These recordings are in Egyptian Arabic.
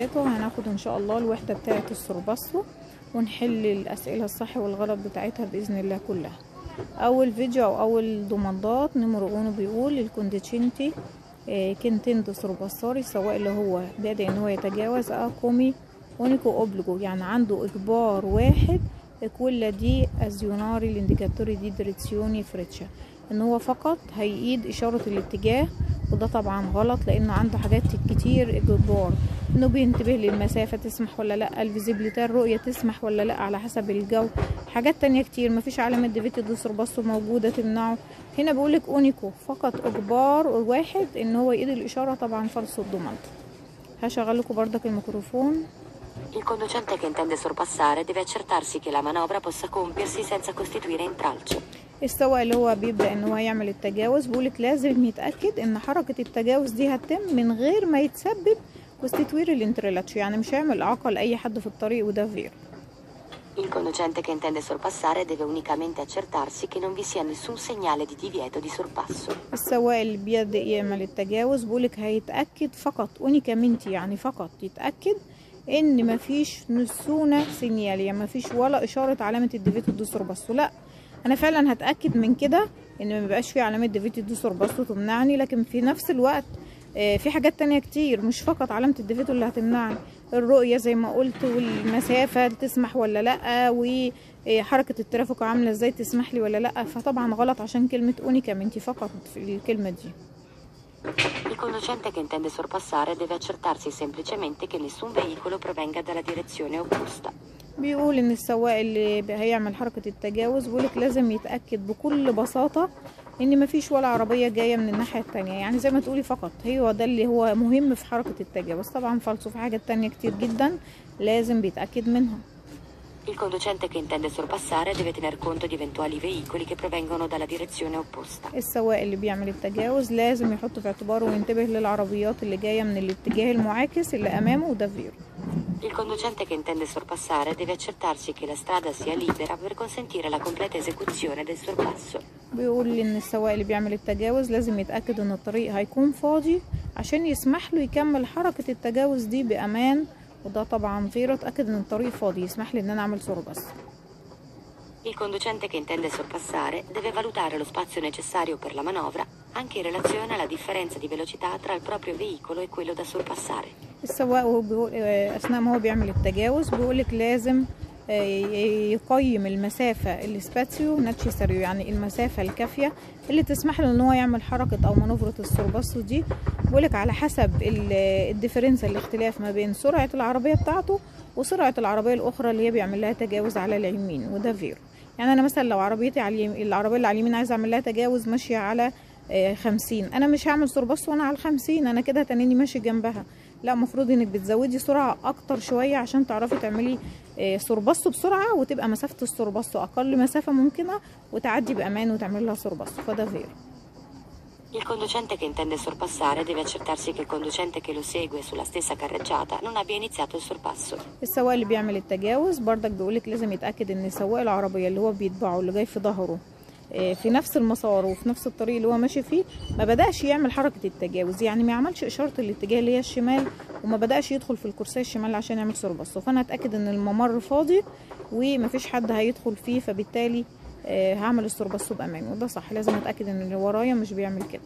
هناخد ان شاء الله الوحدة بتاعة السورباسو ونحل الاسئلة الصح والغلط بتاعتها باذن الله كلها اول فيديو او اول دومندات نمرو اونو بيقول الكونديتشنتي كنتندو سورباسوري سواء اللي هو بادئ ان هو يتجاوز اه كومي اونيكو اوبليجو يعني عنده اجبار واحد كل دي ازيوناري الانديكاتوري دي دريتسيوني فريتشا ان هو فقط هيقيد اشارة الاتجاه وده طبعا غلط لانه عنده حاجات كتير اجبار انه بينتبه للمسافة تسمح ولا لا الفيزيبيليتي الرؤية تسمح ولا لا على حسب الجو حاجات تانية كتير مفيش علامة ديفيتي دو سورباسو موجودة تمنعه هنا بقولك اونيكو فقط اجبار واحد ان هو يقيد الاشارة طبعا فالصو الضمانت هشغل لكم بردك الميكروفون Il conducente che intende sorpassare deve accertarsi che la manovra possa compiersi senza costituire intralcio. السواق اللي هو بيبدأ ان هو يعمل التجاوز بقولك لازم يتأكد ان حركة التجاوز دي هتتم من غير ما يتسبب كوستيتوير الانتريلاتشو يعني مش هيعمل اعاقة لأي حد في الطريق وده فير Il conducente che intende sorpassare deve unicamente accertarsi che non vi sia nessun segnale di divieto di sorpasso. السواق اللي بيبدأ يعمل التجاوز بقولك هيتأكد فقط اونيكامنتي يعني فقط يتأكد ان مفيش نسونة سينيال يعني مفيش ولا اشارة علامة الديفيتو دو سورباسو لا انا فعلا هتأكد من كده ان ما بيبقاش في علامة ديفيتو دو سورباسو تمنعني لكن في نفس الوقت آه، في حاجات تانية كتير مش فقط علامة الديفيتو اللي هتمنعني الرؤية زي ما قلت والمسافة تسمح ولا لأ وحركة الترافيك عاملة ازاي تسمح لي ولا لأ فطبعا غلط عشان كلمة اونيكامنتي فقط في الكلمة دي Il conducente che intende sorpassare deve accertarsi semplicemente che nessun veicolo provenga dalla direzione opposta. بيقول ان السواق اللي ب- هيعمل حركة التجاوز بيقولك لازم يتأكد بكل بساطة ان مفيش ولا عربية جاية من الناحية التانية يعني زي ما تقولي فقط هو ده اللي هو مهم في حركة التجاوز طبعا فالصو في حاجات تانية كتير جدا لازم بيتأكد منها Il conducente che intende sorpassare deve tener conto di eventuali veicoli che provengono dalla direzione opposta. السواق اللي بيعمل التجاوز لازم يحط في اعتباره وينتبه للعربيات اللي جاية من الاتجاه المعاكس اللي امامه وده فير Il conducente che intende sorpassare deve accertarsi che la strada sia libera per consentire la completa esecuzione del sorpasso. بيقول ان السواق اللي بيعمل التجاوز لازم يتأكد ان الطريق هيكون فاضي عشان يسمح له يكمل حركة التجاوز دي بأمان وده طبعا غير اتأكد ان الطريق فاضي يسمح لي ان انا اعمل سربس Il conducente che intende sorpassare deve valutare lo spazio necessario per la manovra anche in relazione alla differenza di velocità tra il proprio veicolo e quello da sorpassare. السواق وهو بيقول آه، اثناء ما هو بيعمل التجاوز بيقولك لازم آه، ي- يقيم المسافة الاسباتيو ناتشيساريو يعني المسافة الكافية اللي تسمح له ان هو يعمل حركة او مانوفرة السرباصو دي بيقولك على حسب ال- الديفرنس الاختلاف ما بين سرعة العربية بتاعته وسرعة العربية الأخرى اللي هي بيعمل لها تجاوز على اليمين وده فيرو يعني أنا مثلا لو عربيتي على اليمين العربية اللي على اليمين عايزة أعمل لها تجاوز ماشية على آه، خمسين أنا مش هعمل سرباص وأنا على الخمسين أنا كده تنيني ماشي جنبها لا المفروض انك بتزودي سرعة اكتر شوية عشان تعرفي تعملي آه، سرباصو بسرعة وتبقى مسافة السرباصو اقل مسافة ممكنة وتعدي بامان وتعملي لها سرباصو فده فيرو Il conducente che intende sorpassare deve accertarsi che il conducente che lo segue sulla stessa carreggiata non abbia iniziato il sorpasso. السواق اللي بيعمل التجاوز بردك بيقولك لازم يتأكد ان سواق العربية اللي هو بيتبعه اللي جاي في ظهره آه، في نفس المسار وفي نفس الطريق اللي هو ماشي فيه ما بدأش يعمل حركة التجاوز يعني ما يعملش إشارة الاتجاه اللي هي الشمال وما بدأش يدخل في الكرسي الشمال عشان يعمل سرباصو فأنا أتأكد ان الممر فاضي ومفيش حد هيدخل فيه فبالتالي آه، هعمل السرباصو بأمان وده صح لازم أتأكد ان اللي ورايا مش بيعمل كده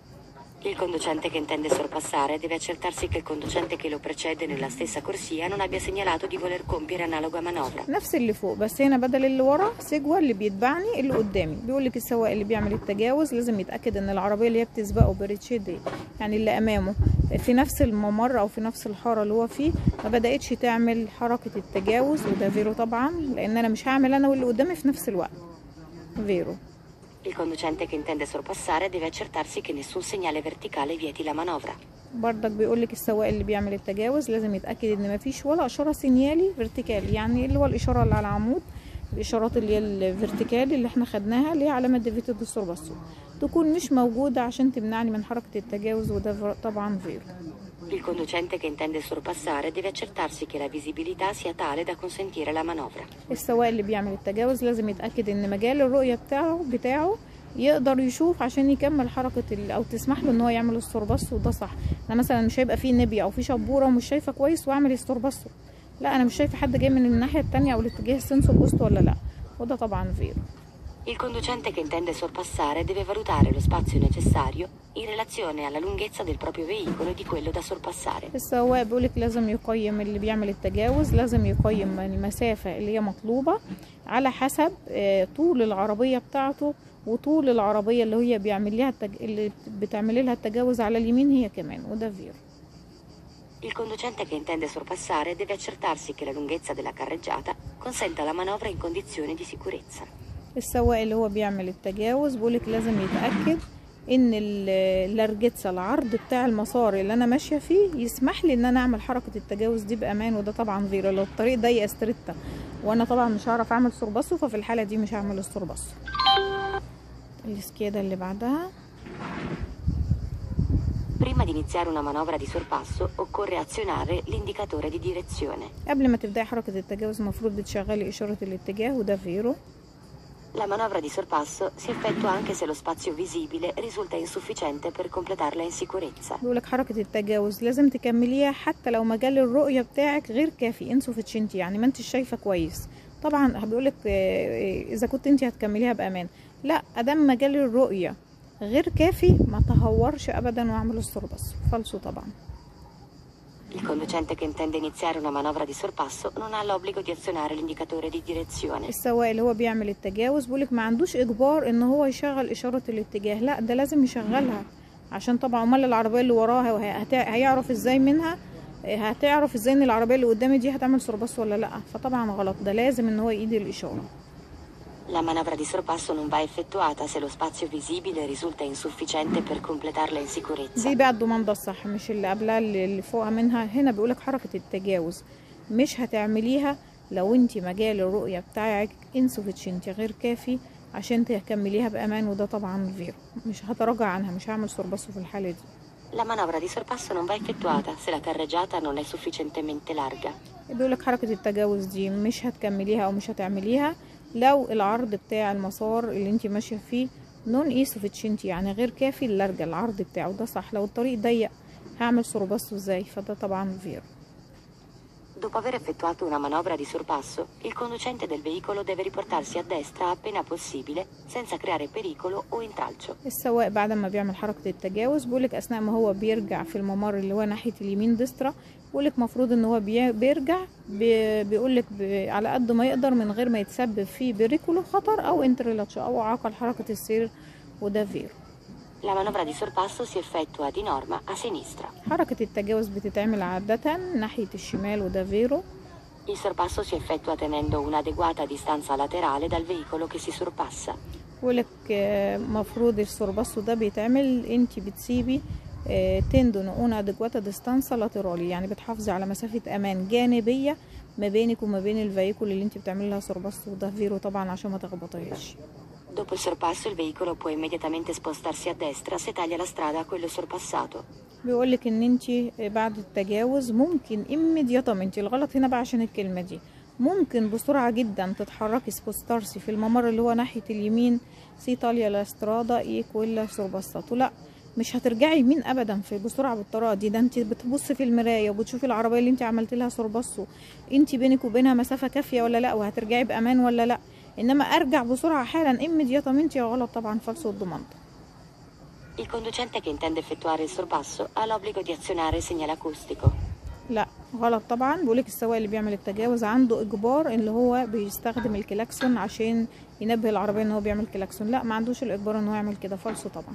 Il conducente che intende sorpassare deve accertarsi che il conducente che lo precede nella stessa corsia non abbia segnalato di voler compiere analoga manovra. نفس اللي فوق بس هنا بدل اللي ورا سجوة اللي بيتبعني اللي قدامي بيقول لك السواق اللي بيعمل التجاوز لازم يتاكد ان العربيه اللي هي بتسبقه بريتشيدي يعني اللي امامه في نفس الممر او في نفس الحاره اللي هو فيه ما بداتش تعمل حركه التجاوز وده فيرو طبعا لان انا مش هعمل انا واللي قدامي في نفس الوقت فيرو Il conducente che intende sorpassare deve accertarsi che nessun segnale verticale vieti la manovra. بردك بيقول لك السواق اللي بيعمل التجاوز لازم يتاكد ان مفيش ولا اشاره سينيالي فيرتيكالي يعني اللي هو الاشاره اللي على العمود الاشارات اللي هي الفيرتيكالي اللي احنا خدناها اللي هي علامه ديفيتو دو سورباسو تكون مش موجوده عشان تمنعني من حركه التجاوز وده فر- طبعا فيرو Il conducente che intende sorpassare deve accertarsi che la visibilità sia tale da consentire la manovra. السواق اللي بيعمل التجاوز لازم يتاكد ان مجال الرؤيه بتاعه بتاعه يقدر يشوف عشان يكمل حركة ال... او تسمح له ان هو يعمل السورباسو وده صح انا مثلا مش هيبقى فيه نبي او فيه شبورة ومش شايفة كويس واعمل السورباسو لا انا مش شايفة حد جاي من الناحية التانية او الاتجاه السنسور بوست ولا لا وده طبعا فيرو Il conducente che intende sorpassare deve valutare lo spazio necessario in relazione alla lunghezza del proprio veicolo e di quello da sorpassare. السواق بيقولك لازم يقيم اللي بيعمل التجاوز لازم يقيم المسافة اللي هي مطلوبة على حسب آه، طول العربية بتاعته وطول العربية اللي هي بيعمل لها التج... اللي بتعمل لها التجاوز على اليمين هي كمان وده فيرو Il conducente che intende sorpassare deve accertarsi che la lunghezza della carreggiata consenta la manovra in condizioni di sicurezza. السواق اللي هو بيعمل التجاوز بيقولك لازم يتأكد ان ال- اللارجتسا العرض بتاع المسار اللي انا ماشيه فيه يسمح لي ان انا اعمل حركه التجاوز دي بامان وده طبعا فيرو لو الطريق ضيق استريتا وانا طبعا مش هعرف اعمل سورباسو ففي الحاله دي مش هعمل السورباسو السكيده اللي بعدها Prima di iniziare una manovra di sorpasso occorre azionare l'indicatore di direzione. قبل ما تبداي حركه التجاوز المفروض بتشغلي اشاره الاتجاه وده فيرو La manovra di sorpasso si effettua anche se lo spazio visibile risulta insufficiente per completarla in sicurezza. بيقولك حركة التجاوز لازم تكمليها حتى لو مجال الرؤية بتاعك غير كافي انسوفيتشنتي يعني ما انت شايفة كويس طبعا بيقولك آه، اذا كنت انت هتكمليها بامان لا ادام مجال الرؤية غير كافي ما تهورش ابدا واعمل السوربس فالصو طبعا Il conducente che intende iniziare una manovra di sorpasso non ha l'obbligo di azionare l'indicatore di direzione. السواق اللي هو بيعمل التجاوز بيقولك ما عندوش اجبار ان هو يشغل اشارة الاتجاه لا ده لازم يشغلها عشان طبعا امال العربية اللي وراها وهي- هت- هيعرف ازاي منها آه، هتعرف ازاي ان العربية اللي قدامي دي هتعمل سورباس ولا لا فطبعا غلط ده لازم ان هو يقيد الاشارة La manovra di sorpasso non va effettuata se lo spazio visibile risulta insufficiente per completarla in sicurezza. دي بقى الضمان ده الصح مش اللي قبلها اللي اللي فوقها منها هنا بيقولك حركة التجاوز مش هتعمليها لو انت مجال الرؤية بتاعك insufficient غير كافي عشان تكمليها بأمان وده طبعا فيرو مش هتراجع عنها مش هعمل سورباسو في الحالة دي La manovra di sorpasso non va effettuata se la carreggiata non è sufficientemente larga. بيقولك حركة التجاوز دي مش هتكمليها او مش هتعمليها لو العرض بتاع المسار اللي انت ماشية فيه نون اي sufficient يعني غير كافي اللارجة العرض بتاعه ده صح لو الطريق ضيق هعمل سورباسو ازاي فده طبعا فيرو Dopo aver effettuato una manovra di sorpasso, il conducente del veicolo deve riportarsi a destra appena possibile, senza creare pericolo o intralcio. السواق بعد ما بيعمل حركة التجاوز بيقولك أثناء ما هو بيرجع في الممر اللي هو ناحية اليمين دسترة بيقولك مفروض إن هو بي- بيرجع بي- بيقولك ب- على قد ما يقدر من غير ما يتسبب في بريكولو خطر أو انتريلاتش أو عقل حركة السير وده فيرو La manovra di sorpasso si effettua di norma a sinistra. حركة التجاوز بتتعمل عادة ناحية الشمال وده فيرو Il sorpasso si effettua tenendo un'adeguata distanza laterale dal veicolo che si sorpassa. بيقولك آه، مفروض السورباسو ده بيتعمل انتي بتسيبي آه، تندون اون ادكواتا ديستانسا لاترالي يعني بتحافظي على مسافة امان جانبية ما بينك وما بين الفيكول اللي انت بتعملي لها سورباسو ده فيرو طبعا عشان ما تخبطيهاش Dopo il sorpasso il veicolo può immediatamente spostarsi a destra se taglia la strada a quello sorpassato. بيقولك ان انت بعد التجاوز ممكن immediatamente الغلط هنا بقى عشان الكلمة دي ممكن بسرعة جدا تتحركي سبوستارسي في الممر اللي هو ناحية اليمين سي تاليا لا استرادا ايه كويلا سورباساتو لا مش هترجعي يمين ابدا في بسرعه بالطريقه دي ده انت بتبصي في المرايه وبتشوفي العربيه اللي انت عملت لها سورباسو انت بينك وبينها مسافه كافيه ولا لا وهترجعي بامان ولا لا انما ارجع بسرعه حالا immediatamente غلط طبعا فالسو الضمانه Il conducente che intende effettuare il sorpasso ha l'obbligo di azionare il segnale acustico. لا غلط طبعا بيقولك السواق اللي بيعمل التجاوز عنده اجبار اللي هو بيستخدم الكلاكسون عشان ينبه العربيه ان هو بيعمل كلاكسون لا ما عندوش الاجبار ان هو يعمل كده فالصو طبعا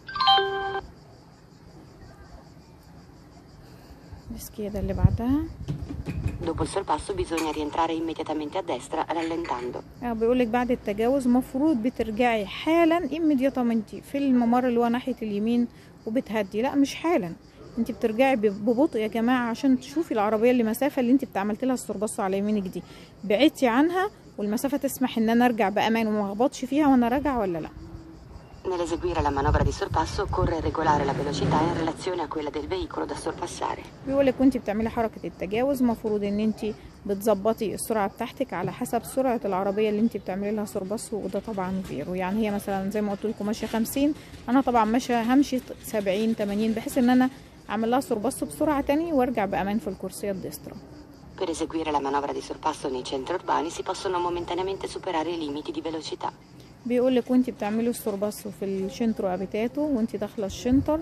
بس كده اللي بعدها Dopo il sorpasso bisogna rientrare immediatamente a destra rallentando. اه بيقولك بعد التجاوز مفروض بترجعي حالا immediatamente في الممر اللي هو ناحيه اليمين وبتهدي لا مش حالا انت بترجعي ب- ببطء يا جماعه عشان تشوفي العربيه اللي مسافه اللي انت بتعملت لها السربصه على يمينك دي بعدتي عنها والمسافه تسمح ان انا ارجع بامان وما اخبطش فيها وانا راجعه ولا لا Nell'eseguire la manovra di sorpasso occorre regolare la velocità in relazione a quella del veicolo da sorpassare. بيقول لك وانت بتعملي حركة التجاوز مفروض ان انت بتظبطي السرعة بتاعتك على حسب سرعة العربية اللي انت بتعملي لها سرباس وده طبعا غيره يعني هي مثلا زي ما قلت لكم ماشية خمسين انا طبعا ماشية همشي سبعين تمانين بحيث ان انا اعمل لها سرباس بسرعة تاني وارجع بامان في الكرسية الديسترا Per eseguire la manovra di sorpasso nei centri urbani si possono momentaneamente superare i limiti di velocità. بيقول لك وانت بتعملي السرباس في الشنترو ابيتاتو وانت داخله الشنتر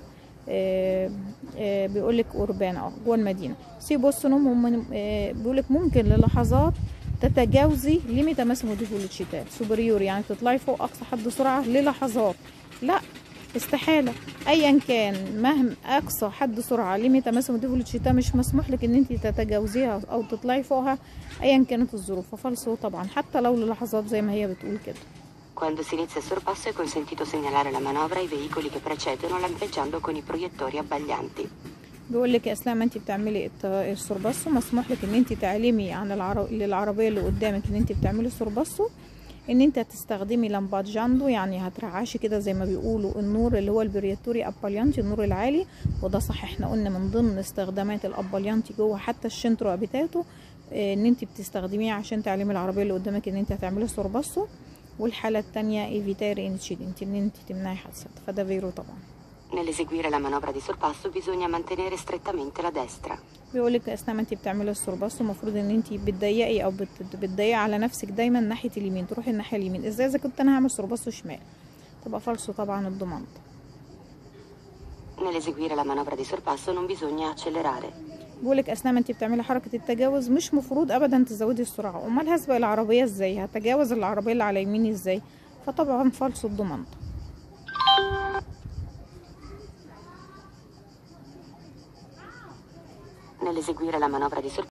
بيقول لك اوربان اه جوه المدينه سي بوسنوم بيقول لك ممكن للحظات تتجاوزي ليميتا ماسيمو دي فيلوتشيتات سوبريور يعني تطلعي فوق اقصى حد سرعه للحظات لا استحاله ايا كان مهما اقصى حد سرعه ليميتا ماسيمو دي فيلوتشيتا مش مسموح لك ان انت تتجاوزيها او تطلعي فوقها eia كانت الظروف ففالصو طبعا حتى لو للحظات زي ما هي بتقول كده Quando si inizia il sorpasso è consentito segnalare la manovra ai veicoli che precedono lampeggiando con i proiettori abbaglianti. بيقول لك اثناء ما انت بتعملي الت- السرباسو مسموح لك ان انت تعلمي عن العر... للعربيه اللي قدامك ان انت بتعملي سرباسو ان انت هتستخدمي لمبات جاندو يعني هترعشي كده زي ما بيقولوا النور اللي هو البرياتوري اباليانتي النور العالي وده صح احنا قلنا من ضمن استخدامات الاباليانتي جوه حتى الشنترو ابيتاتو اه، ان انت بتستخدميه عشان تعلمي العربيه اللي قدامك ان انت هتعملي سرباسو والحاله التانية ايفيتاري انشيدنت ان انت تمنعي حادثه فده فيرو طبعا Nell'eseguire la manovra di sorpasso bisogna mantenere strettamente la destra. بيقول لك اثناء ما انت بتعملي السرباس المفروض ان انت بتضيقي او بت- بتضيقي على نفسك دايما ناحيه اليمين تروحي الناحيه اليمين ازاي اذا كنت انا هعمل سرباس شمال تبقى فالصو طبعا الضمان Nell'eseguire la manovra di sorpasso non bisogna accelerare. بيقول لك اثناء ما انت بتعملي حركه التجاوز مش مفروض ابدا تزودي السرعه امال هسبق العربيه ازاي هتجاوز العربيه اللي على يميني ازاي فطبعا فالصو الضمان Nell'eseguire la manovra di sorpasso